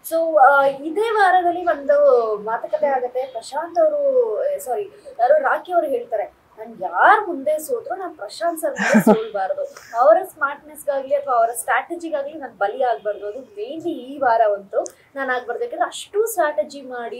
So ಇದೇ ವಾರದಲ್ಲಿ ಒಂದು ಮಾತುಕತೆ ಆಗತ್ತೆ ಪ್ರಶಾಂತ್ ಅವರು ಸಾರಿ ಯಾರು ರಾಖಿ ಅವರು ಹೇಳ್ತಾರೆ ನನ್ ಯಾರ್ ಮುಂದೆ ಸೋತ್ರು ನಾನು ಪ್ರಶಾಂತ್ ಸರ್ ಮುಂದೆ ಸೋಲ್ಬಾರ್ದು ಅವರ ಸ್ಮಾರ್ಟ್ನೆಸ್ಗಾಗ್ಲಿ ಅಥವಾ ಅವರ ಸ್ಟ್ರಾಟಜಿಗಾಗ್ಲಿ ನಾನು ಬಲಿ ಆಗ್ಬಾರ್ದು ಅದು ಮೇನ್ಲಿ ಈ ವಾರ ಅಂತೂ ನಾನು ಆಗ್ಬಾರ್ದು ಯಾಕಂದ್ರೆ ಅಷ್ಟು ಸ್ಟ್ರಾಟಜಿ ಮಾಡಿ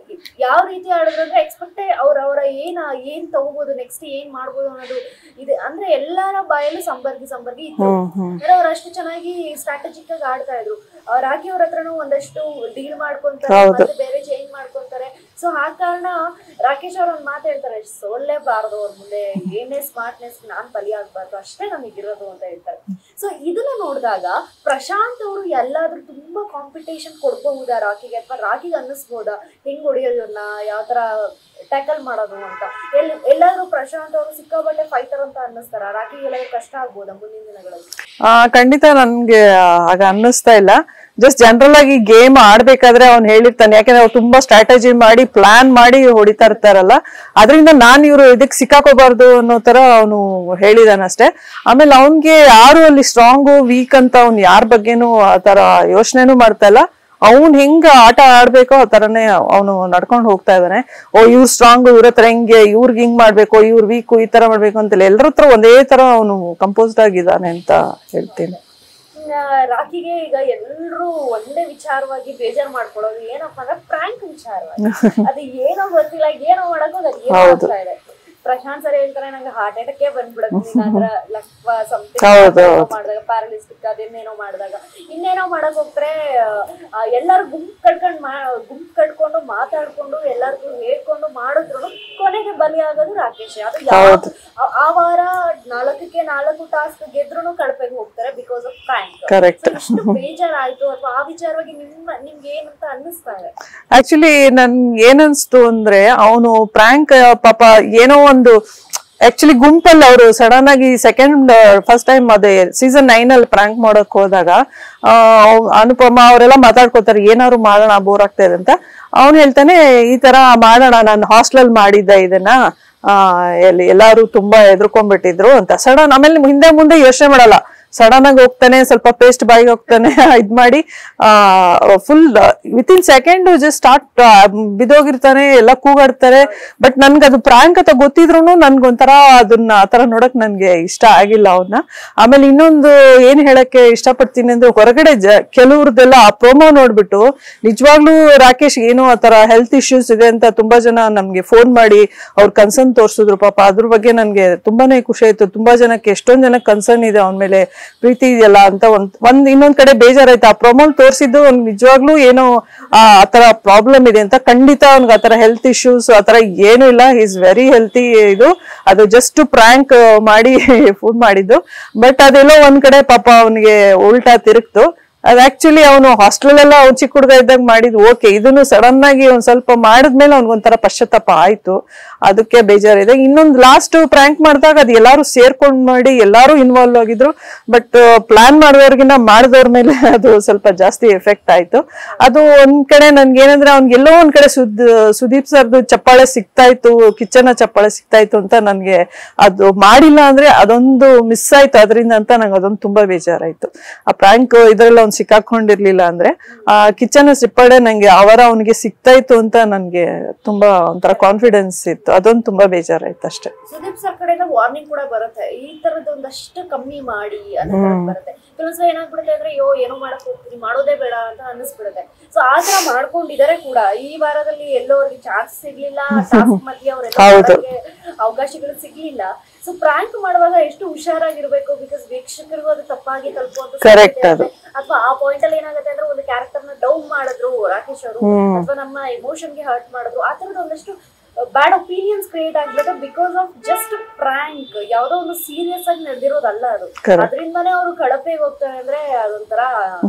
ಯಾವ ರೀತಿ ಆಡಿದ್ರು ಅಂದ್ರೆ ಎಕ್ಸ್ಪೆಕ್ಟೇ ಅವ್ರ ಅವರ ಏನ ಏನ್ ತಗೋಬಹುದು ನೆಕ್ಸ್ಟ್ ಏನ್ ಮಾಡ್ಬೋದು ಅನ್ನೋದು ಇದೆ ಅಂದ್ರೆ ಎಲ್ಲರ ಬಾಯಲ್ಲೂ ಸಂಬರ್ಗಿ ಸಂಬರ್ಗಿ ಇತ್ತು ಹ್ಮ್ ಹ್ಮ್ ಅಂದ್ರೆ ಅವ್ರು ಅಷ್ಟು ಚೆನ್ನಾಗಿ ಸ್ಟ್ರಾಟಜಿಕ್ ಆಗಿ ಆಡ್ತಾ ಇದ್ರು ಆ, ರಾಖಿ ಅವ್ರ ಹತ್ರನೂ ಒಂದಷ್ಟು ಡೀಲ್ ಮಾಡ್ಕೊಂತಾರೆ ಹೌದು. ಮತ್ತೆ ಬೇರೆ ಚೇಂಜ್ ಮಾಡ್ಕೊಂತಾರೆ ಸೊ ಆ ಕಾರಣ ರಾಕೇಶ್ ಅವ್ರ ಒಂದ್ ಮಾತು ಹೇಳ್ತಾರೆ ಸೋಲ್ಲೇಬಾರ್ದು ಅವ್ರ ಮುಂದೆ ಏನೇ ಸ್ಮಾರ್ಟ್ನೆಸ್ ನಾನ್ ಬಲಿ ಆಗ್ಬಾರ್ದು ಅಷ್ಟೇ ನಮಗಿರೋದು ಅಂತ ಹೇಳ್ತಾರೆ ಸೊ ಇದನ್ನ ನೋಡಿದಾಗ ಪ್ರಶಾಂತ್ ಅವರು ಎಲ್ಲಾದ್ರೂ ತುಂಬಾ ಕಾಂಪಿಟೇಷನ್ ಕೊಡ್ಬಹುದಾ ರಾಕಿಗೆ ಅಥವಾ ರಾಕಿಗೆ ಅನ್ನಿಸ್ಬೋದಾ ಹೆಂಗ್ ಹೊಡಿಯೋದನ್ನ ಯಾವ ತರ ಟ್ಯಾಕಲ್ ಮಾಡೋದು ಅಂತ ಎಲ್ಲಿ ಎಲ್ಲಾದ್ರೂ ಪ್ರಶಾಂತ್ ಅವರು ಸಿಕ್ಕಾಬಟ್ಟೆ ಫೈಟರ್ ಅಂತ ಅನ್ನಿಸ್ತಾರ ರಾಕಿಗೆಲ್ಲ ಕಷ್ಟ ಆಗ್ಬೋದಾ ಮುಂದಿನ ದಿನಗಳಲ್ಲಿ ಆ, ಖಂಡಿತ ನನ್ಗೆ ಆಗ ಅನ್ನಿಸ್ತಾ ಇಲ್ಲ ಜಸ್ಟ್ ಜನರಲ್ ಆಗಿ ಗೇಮ್ ಆಡ್ಬೇಕಾದ್ರೆ ಅವ್ನು ಹೇಳಿರ್ತಾನೆ ಯಾಕಂದ್ರೆ ಅವ್ರು ತುಂಬಾ ಸ್ಟ್ರಾಟಜಿ ಮಾಡಿ ಪ್ಲಾನ್ ಮಾಡಿ ಹೊಡಿತಾ ಇರ್ತಾರಲ್ಲ ಅದರಿಂದ ನಾನ್ ಇವ್ರು ಇದಕ್ ಸಿಕ್ಕಾಕೋಬಾರ್ದು ಅನ್ನೋ ತರ ಅವನು ಹೇಳಿದಾನಷ್ಟೇ ಆಮೇಲೆ ಅವನ್ಗೆ ಯಾರು ಅಲ್ಲಿ ಸ್ಟ್ರಾಂಗು ವೀಕ್ ಅಂತ ಅವ್ನು ಯಾರ ಬಗ್ಗೆನೂ ಆ ತರ ಯೋಚನೆನೂ ಮಾಡ್ತಾ ಇಲ್ಲ ಅವ್ನ್ ಹೆಂಗ ಆಟ ಆಡ್ಬೇಕೋ ಆ ತರನೇ ಅವನು ನಡ್ಕೊಂಡು ಹೋಗ್ತಾ ಇದ್ದಾನೆ ಓ ಇವ್ರು ಸ್ಟ್ರಾಂಗ್ ಇವ್ರ ಹತ್ರ ಹೆಂಗೆ ಇವ್ರಿಗೆ ಹಿಂಗ್ ಮಾಡ್ಬೇಕು ಇವ್ರು ವೀಕು ಈ ತರ ಮಾಡ್ಬೇಕು ಅಂತಿಲ್ಲ ಎಲ್ಲರ ಹತ್ರ ಒಂದೇ ತರ ಅವನು ಕಂಪೋಸ್ಡ್ ಆಗಿದ್ದಾನೆ ಅಂತ ಹೇಳ್ತೀನಿ ಇನ್ನ ರಾಖಿಗೆ ಈಗ ಎಲ್ರು ಒಂದೇ ವಿಚಾರವಾಗಿ ಬೇಜಾರ್ ಮಾಡ್ಕೊಳ್ಳೋದು ಏನಪ್ಪಾ ಅಂದ್ರೆ ಪ್ರಾಂಕ್ ವಿಚಾರವಾಗಿ ಅದು ಏನೋ ಗೊತ್ತಿಲ್ಲ ಏನೋ ಮಾಡಕ್ ಹೋದ್ ಅದು ಏನೋ ಹೌದು. ಆಗ್ತಾ ಇದೆ ಪ್ರಶಾಂತ್ ಸರ್ ಹೇಳ್ತಾರೆ ನಂಗೆ ಹಾರ್ಟ್ ಅಟ್ಯಾಕ್ ಬಂದ್ಬಿಡುತ್ತೆ ಅದ್ರ ಲಕ್ವ ಹೌದು, ಸಮಥಿಂಗ್ ಹೌದು. ಮಾಡಿದಾಗ ಪ್ಯಾರಲಿಸ್ಟಿಕ್ ಅದೇನೇನೋ ಮಾಡಿದಾಗ ಇನ್ನೇನೋ ಮಾಡಕ್ ಹೋಗ್ತಾರೆ ಆ, ಎಲ್ಲಾರು ಗುಂಪ್ ಕಟ್ಕೊಂಡ್ ಮಾ ಗುಂಪ್ ಕಟ್ಕೊಂಡು ಮಾತಾಡ್ಕೊಂಡು ಎಲ್ಲಾರ್ಗು ಹೇಳ್ಕೊಂಡು ಮಾಡಿದ್ರು ಕೊನೆಗೆ ಬಲಿ ಆಗೋದು ರಾಕೇಶ್ ಅದು ಯಾವ ಹೌದು. ಆ- ಆ ವಾರ ನಾಲ್ಕಕ್ಕೆ ನಾಲ್ಕು ಟಾಸ್ಕ್ ಗೆದ್ರೂ ಕಳಪೆಗೆ ಹೋಗ್ತಾರೆ ಬಿಕಾಸ್ ಆಫ್ ಪ್ರ್ಯಾಂಕ್ ಕರೆಕ್ಟ್ ಇಷ್ಟು ಬೇಜಾರಾಯ್ತು ಅಥವಾ ಆ ವಿಚಾರವಾಗಿ ನಿಮ್ಮ ನಿಮ್ಗೆ ಏನಂತ ಅನ್ನಿಸ್ತಾ ಇದೆ ಆಕ್ಚುಲಿ ನನ್ ಏನನ್ಸ್ತು ಅಂದ್ರೆ ಅವನು ಪ್ರ್ಯಾಂಕ್ ಪಾಪ ಏನೋ ಒಂದು ಆಕ್ಚುಲಿ ಗುಂಪಲ್ಲಿ ಅವರು ಸಡನ್ ಆಗಿ ಸೆಕೆಂಡ್ ಫಸ್ಟ್ ಟೈಮ್ ಅದೇ ಸೀಸನ್ ನೈನ್ ಅಲ್ಲಿ ಪ್ರ್ಯಾಂಕ್ ಮಾಡಕ್ ಹೋದಾಗ ಆ, ಅವ್- ಅನುಪಮ ಅವರೆಲ್ಲ ಮಾತಾಡ್ಕೋತಾರೆ ಏನಾದ್ರು ಮಾಡೋಣ ಬೋರ್ ಆಗ್ತಾ ಇದೆ ಅಂತ ಅವ್ನು ಹೇಳ್ತಾನೆ ಈ ತರ ಮಾಡೋಣ ನಾನು ಹಾಸ್ಟೆಲ್ ಮಾಡಿದ್ದೆ ಇದನ್ನ ಆ ಎಲ್ಲಿ ಎಲ್ಲಾರು ತುಂಬಾ ಎದ್ರುಕೊಂಡ್ಬಿಟ್ಟಿದ್ರು ಅಂತ ಸಡನ್ ಆಮೇಲೆ ಹಿಂದೆ ಮುಂದೆ ಯೋಚನೆ ಮಾಡಲ್ಲ ಸಡನ್ ಆಗಿ ಹೋಗ್ತಾನೆ ಸ್ವಲ್ಪ ಪೇಸ್ಟ್ ಬಾಯಿಗೆ ಹೋಗ್ತಾನೆ ಇದ್ ಮಾಡಿ ಆ full with in second just start ಬಿದೋಗಿರ್ತಾನೆ ಎಲ್ಲ ಕೂಗಾಡ್ತಾರೆ ಬಟ್ ನನ್ಗೆ ಅದು ಪ್ರಾಂಕ್ ಅಂತ ಗೊತ್ತಿದ್ರು ನನ್ಗೊಂಥರ ಅದನ್ನ ಆತರ ನೋಡಕ್ ನನ್ಗೆ ಇಷ್ಟ ಆಗಿಲ್ಲ ಅವನ್ನ ಆಮೇಲೆ ಇನ್ನೊಂದು ಏನ್ ಹೇಳಕ್ಕೆ ಇಷ್ಟಪಡ್ತೀನಿ ಅಂದ್ರೆ ಹೊರಗಡೆ ಜ ಕೆಲವ್ರದ್ದೆಲ್ಲ ಆ ಪ್ರೋಮೋ ನೋಡ್ಬಿಟ್ಟು ನಿಜವಾಗ್ಲೂ ರಾಕೇಶ್ ಏನು ಆತರ ಹೆಲ್ತ್ ಇಶ್ಯೂಸ್ ಇದೆ ಅಂತ ತುಂಬಾ ಜನ ನಮ್ಗೆ ಫೋನ್ ಮಾಡಿ ಅವ್ರ ಕನ್ಸರ್ನ್ ತೋರ್ಸಿದ್ರು ಪಾಪ ಅದ್ರ ಬಗ್ಗೆ ನನ್ಗೆ ತುಂಬಾನೇ ಖುಷಿ ಆಯ್ತು ತುಂಬಾ ಜನಕ್ಕೆ ಎಷ್ಟೊಂದ್ ಜನಕ್ಕೆ ಕನ್ಸರ್ನ್ ಇದೆ ಅವನ ಮೇಲೆ ಪ್ರೀತಿ ಇದೆಯಲ್ಲ ಅಂತ ಒಂದ್ ಒಂದ್ ಇನ್ನೊಂದ್ ಕಡೆ ಬೇಜಾರಾಯ್ತು ಆ ಪ್ರೊಮೋಲ್ ತೋರಿಸಿದ್ದು ಅವ್ನ್ ನಿಜವಾಗ್ಲೂ ಏನೋ ಆ ಆತರ ಪ್ರಾಬ್ಲಮ್ ಇದೆ ಅಂತ ಖಂಡಿತ ಅವ್ನಿಗೆ ಆತರ ಹೆಲ್ತ್ ಇಶ್ಯೂಸ್ ಆತರ ಏನು ಇಲ್ಲ ಈಸ್ ವೆರಿ ಹೆಲ್ತಿ ಇದು ಅದು ಜಸ್ಟ್ ಪ್ರ್ಯಾಂಕ್ ಮಾಡಿ ಫೋನ್ ಮಾಡಿದ್ದು ಬಟ್ ಅದೆಲ್ಲೋ ಒಂದ್ ಕಡೆ ಪಾಪ ಅವನಿಗೆ ಉಲ್ಟಾ ತಿರುಗ್ತು ಅದ್ ಆಕ್ಚುಲಿ ಅವನು ಹಾಸ್ಟೆಲ್ ಎಲ್ಲ ಅವ್ನು ಚಿಕ್ಕ ಹುಡುಗ ಇದ್ದಾಗ ಮಾಡಿದ್ ಓಕೆ ಇದನ್ನು ಸಡನ್ ಆಗಿ ಒಂದ್ ಸ್ವಲ್ಪ ಮಾಡಿದ್ಮೇಲೆ ಅವ್ನಿಗೊಂಥರ ಪಶ್ಚಾತ್ತಾಪ ಆಯ್ತು ಅದಕ್ಕೆ ಬೇಜಾರಿದೆ ಇನ್ನೊಂದು ಲಾಸ್ಟ್ ಪ್ರ್ಯಾಂಕ್ ಮಾಡಿದಾಗ ಅದು ಎಲ್ಲಾರು ಸೇರ್ಕೊಂಡ್ ಮಾಡಿ ಎಲ್ಲಾರು ಇನ್ವಾಲ್ವ್ ಆಗಿದ್ರು ಬಟ್ ಪ್ಲಾನ್ ಮಾಡಿದವ್ರಿಗಿನ್ನ ಮಾಡಿದವ್ರ ಮೇಲೆ ಅದು ಸ್ವಲ್ಪ ಜಾಸ್ತಿ ಎಫೆಕ್ಟ್ ಆಯ್ತು ಅದು ಒಂದ್ ಕಡೆ ನನ್ಗೆ ಏನಂದ್ರೆ ಅವ್ನಿಗೆ ಎಲ್ಲೋ ಒಂದ್ ಕಡೆ ಸುದ್ ಸುದೀಪ್ ಸರ್ದು ಚಪ್ಪಾಳೆ ಸಿಗ್ತಾ ಇತ್ತು ಕಿಚ್ಚನ ಚಪ್ಪಾಳೆ ಸಿಗ್ತಾ ಇತ್ತು ಅಂತ ನನ್ಗೆ ಅದು ಮಾಡಿಲ್ಲ ಅಂದ್ರೆ ಅದೊಂದು ಮಿಸ್ ಆಯ್ತು ಅದರಿಂದ ಅಂತ ನಂಗೆ ಅದೊಂದು ತುಂಬಾ ಬೇಜಾರಾಯ್ತು ಆ ಪ್ರ್ಯಾಂಕ್ ಇದ್ರಲ್ಲಿ ಅವ್ನು ಸಿಕ್ಕಾಕೊಂಡಿರ್ಲಿಲ್ಲ ಅಂದ್ರೆ ಆ ಕಿಚ್ಚನ ಚಪ್ಪಾಳೆ ನಂಗೆ ಅವರ ಅವನಿಗೆ ಸಿಗ್ತಾ ಇತ್ತು ಅಂತ ನನ್ಗೆ ತುಂಬಾ ಒಂಥರ ಕಾನ್ಫಿಡೆನ್ಸ್ ಇತ್ತು ಅದೊಂದು ತುಂಬಾ ಬೇಜಾರಾಯ್ತು ಅಷ್ಟೇ ಸುದೀಪ್ ಸರ್ ಕಡೆಯಿಂದ ವಾರ್ನಿಂಗ್ ಕೂಡ ಬರುತ್ತೆ ಈ ತರದ್ದು ಒಂದಷ್ಟು ಕಮ್ಮಿ ಮಾಡಿ ಅನ್ನೋ ತರದ್ ಬರುತ್ತೆ ಕೆಲವೊಂದ್ಸಲ ಏನಾಗ್ಬಿಡುತ್ತೆ ಅಂದ್ರೆ ಅಯ್ಯೋ ಏನೋ ಮಾಡಕ್ ಹೋಗ್ತೀನಿ ಮಾಡೋದೇ ಬೇಡ ಅಂತ ಅನ್ನಿಸ್ಬಿಡುತ್ತೆ ಸೊ ಆ ತರ ಮಾಡ್ಕೊಂಡಿದ್ದಾರೆ ಕೂಡ ಈ ವಾರದಲ್ಲಿ ಎಲ್ಲೋ ಅವ್ರಿಗೆ ಚಾನ್ಸ್ ಸಿಗ್ಲಿಲ್ಲ ಟಾಸ್ಕ್ ಮಧ್ಯೆ ಅವರೆಲ್ಲ ಹೌದು. ಮಾಡೋಕೆ ಅವಕಾಶಗಳು ಸಿಗ್ಲಿಲ್ಲ ಸೊ ಪ್ರಾಂಕ್ ಮಾಡುವಾಗ ಎಷ್ಟು ಹುಷಾರಾಗಿರ್ಬೇಕು ಬಿಕಾಸ್ ವೀಕ್ಷಕರಿಗೂ ಅದು ತಪ್ಪಾಗಿ ತಲುಪುವಂತ Correct ಅದು. ಅಥವಾ ಆ ಪಾಯಿಂಟ್ ಅಲ್ಲಿ ಏನಾಗುತ್ತೆ ಅಂದ್ರೆ ಒಂದು ಕ್ಯಾರೆಕ್ಟರ್ ನ ಡೌನ್ ಮಾಡಿದ್ರು ರಾಕೇಶ್ ಅವರು ಅಥವಾ ನಮ್ಮ ಎಮೋಷನ್ ಗೆ ಹರ್ಟ್ ಮಾಡಿದ್ರು ಆ ತರದ ಒಂದಷ್ಟು ಬ್ಯಾಡ್ ಒಪಿನಿಯನ್ಸ್ ಕ್ರಿಯೇಟ್ ಆಗ್ಬಿಡುತ್ತೆ ಬಿಕಾಸ್ ಆಫ್ ಜಸ್ಟ್ ಪ್ರ್ಯಾಂಕ್ ಯಾವ್ದೋ ಒಂದು ಸೀರಿಯಸ್ ಆಗಿ ನಡೆದಿರೋದಲ್ಲ ಅದು Correct. ಅದರಿಂದಾನೇ ಅವರು ಕಳಪೆಗೆ ಹೋಗ್ತಾರೆ ಅಂದ್ರೆ ಅದೊಂಥರ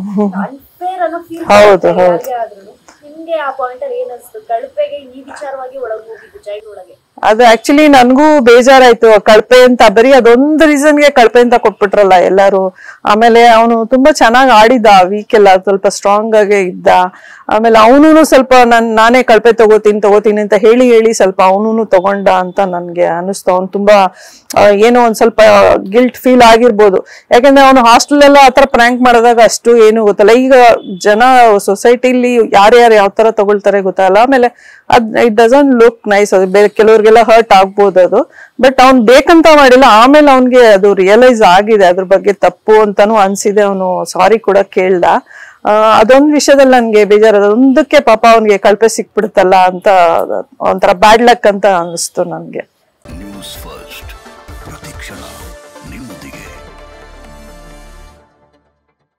ಅನ್ಫೇರ್ ಅನ್ನೋ ಫೀಲ್ ಹೌದು, ಹೌದು. ಯಾರಿಗೆ ಆದ್ರೂ ನಿಮ್ಗೆ ಆ ಪಾಯಿಂಟ್ ಅಲ್ಲಿ ಏನ್ ಅನ್ಸ್ತು ಕಳಪೆಗೆ ಈ ವಿಚಾರವಾಗಿ ಒಳಗ್ ಹೋಗಿದ್ದು ಜೈಲ್ ಒಳಗೆ ಅದು ಆಕ್ಚುಲಿ ನನ್ಗೂ ಬೇಜಾರಾಯ್ತು ಕಳಪೆ ಅಂತ ಬರೀ ಅದೊಂದು ರೀಸನ್ಗೆ ಕಳಪೆ ಅಂತ ಕೊಟ್ಬಿಟ್ರಲ್ಲ ಎಲ್ಲಾರು ಆಮೇಲೆ ಅವನು ತುಂಬಾ ಚೆನ್ನಾಗಿ ಆಡಿದ ವೀಕ್ ಎಲ್ಲ ಸ್ವಲ್ಪ ಸ್ಟ್ರಾಂಗ್ ಆಗೇ ಇದ್ದ ಆಮೇಲೆ ಅವನು ಸ್ವಲ್ಪ ನನ್ ನಾನೇ ಕಳಪೆ ತಗೋತೀನಿ ತಗೋತೀನಿ ಅಂತ ಹೇಳಿ ಹೇಳಿ ಸ್ವಲ್ಪ ಅವನು ತಗೊಂಡ ಅಂತ ನನ್ಗೆ ಅನಿಸ್ತು ಅವ್ನು ತುಂಬಾ ಆ, ಏನೋ ಒಂದ್ ಸ್ವಲ್ಪ ಗಿಲ್ಟ್ ಫೀಲ್ ಆಗಿರ್ಬೋದು ಯಾಕಂದ್ರೆ ಅವನು ಹಾಸ್ಟೆಲ್ ಎಲ್ಲ ಆತರ ಪ್ರ್ಯಾಂಕ್ ಮಾಡಿದಾಗ ಅಷ್ಟು ಏನು ಗೊತ್ತಲ್ಲ ಈಗ ಜನ ಸೊಸೈಟಿಲಿ ಯಾರ್ಯಾರು ಯಾವ ತರ ತಗೊಳ್ತಾರೆ ಗೊತ್ತಲ್ಲ ಆಮೇಲೆ ಅದ್ ಇಟ್ ಡಸಂಟ್ ಲುಕ್ ನೈಸ್ ಅದು ಬೇರೆ ಕೆಲವ್ರಿಗೆಲ್ಲ ಹರ್ಟ್ ಆಗ್ಬೋದು ಅದು ಬಟ್ ಅವ್ನ್ ಬೇಕಂತ ಮಾಡಿಲ್ಲ ಆಮೇಲೆ ಅವ್ನ್ಗೆ ಅದು ರಿಯಲೈಸ್ ಆಗಿದೆ ಅದ್ರ ಬಗ್ಗೆ ತಪ್ಪು ಅಂತಾನು ಅನ್ಸಿದೆ ಅವನು ಸಾರಿ ಕೂಡ ಕೇಳ್ದ ಆ, ಅದೊಂದ್ ವಿಷಯದಲ್ಲಿ ನನ್ಗೆ ಬೇಜಾರ ಅದೊಂದಕ್ಕೆ ಪಾಪ ಅವ್ನಿಗೆ ಕಳಪೆ ಸಿಕ್ಬಿಡುತ್ತಲ್ಲ ಅಂತ ಒಂಥರ ಬ್ಯಾಡ್ ಲಕ್ ಅಂತ ಅನಿಸ್ತು ನನ್ಗೆ ನ್ಯೂಸ್ ಫಸ್ಟ್